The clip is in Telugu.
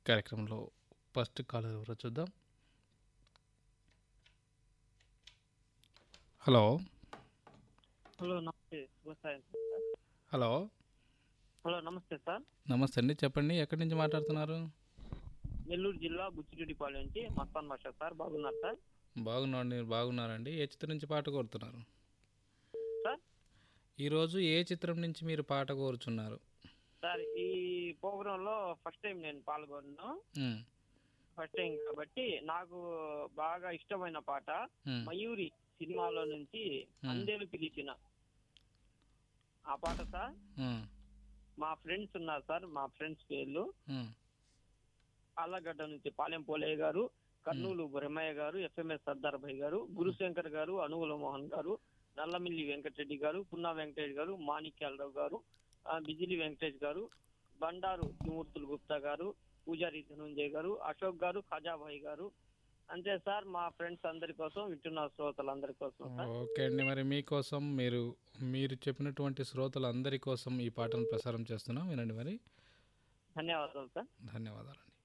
కార్యక్రమంలో ఫస్ట్ కాలర్ ఎవరో చూద్దాం హలో హలో నమస్తే శుభ సాయం సార్ హలో హలో నమస్తే సార్ నమస్తే అండి చెప్పండి ఎక్కడి నుంచి మాట్లాడుతున్నారు నెల్లూరు జిల్లా బుచ్చిరెడ్డిపాలెం నుంచి మస్తాన్ భాష సార్ బాగున్నారు సార్ బాగున్నాండి మీరు బాగున్నారండి ఏ చిత్రం నుంచి పాట కోరుతున్నారు సార్ ఈరోజు ఏ చిత్రం నుంచి మీరు పాట కోరుచున్నారు సార్ ఈ ప్రోగ్రాంలో ఫస్ట్ టైం నేను పాల్గొన్నాను ఉమ్, ఫస్ట్ టైం కాబట్టి నాకు బాగా ఇష్టమైన పాట ఉమ్. మయూరి సినిమాలో నుంచి అందేలు పిలిచిన ఆ పాట సార్ ఉమ్, మా ఫ్రెండ్స్ ఉన్నారు సార్ మా ఫ్రెండ్స్ పేర్లు ఉమ్. ఆళ్ళగడ్డ నుంచి పాలెం పోలయ్య గారు కర్నూలు బ్రహ్మయ్య గారు ఎఫ్ఎంఎస్ సర్దార్ భాయ్ గారు గురుశంకర్ గారు అనుగుల మోహన్ గారు నల్లమిల్లి వెంకటరెడ్డి గారు పున్నా వెంకటరెడ్డి గారు మాణిక్యాలరావు గారు ఆ, బిజిలి వెంకటేష్ గారు బండారు త్రిమూర్తులు గుప్తా గారు పూజారి ధనుంజయ్ గారు అశోక్ గారు ఖజాభాయ్ గారు అంతే సార్ మా ఫ్రెండ్స్ అందరి కోసం వింటున్న శ్రోతలందరి కోసం సార్ ఓకే అండి మరి మీకోసం మీరు మీరు చెప్పినటువంటి శ్రోతలందరి కోసం ఈ పాటను ప్రసారం చేస్తున్నాం వినండి మరి ధన్యవాదాలు సార్ ధన్యవాదాలండి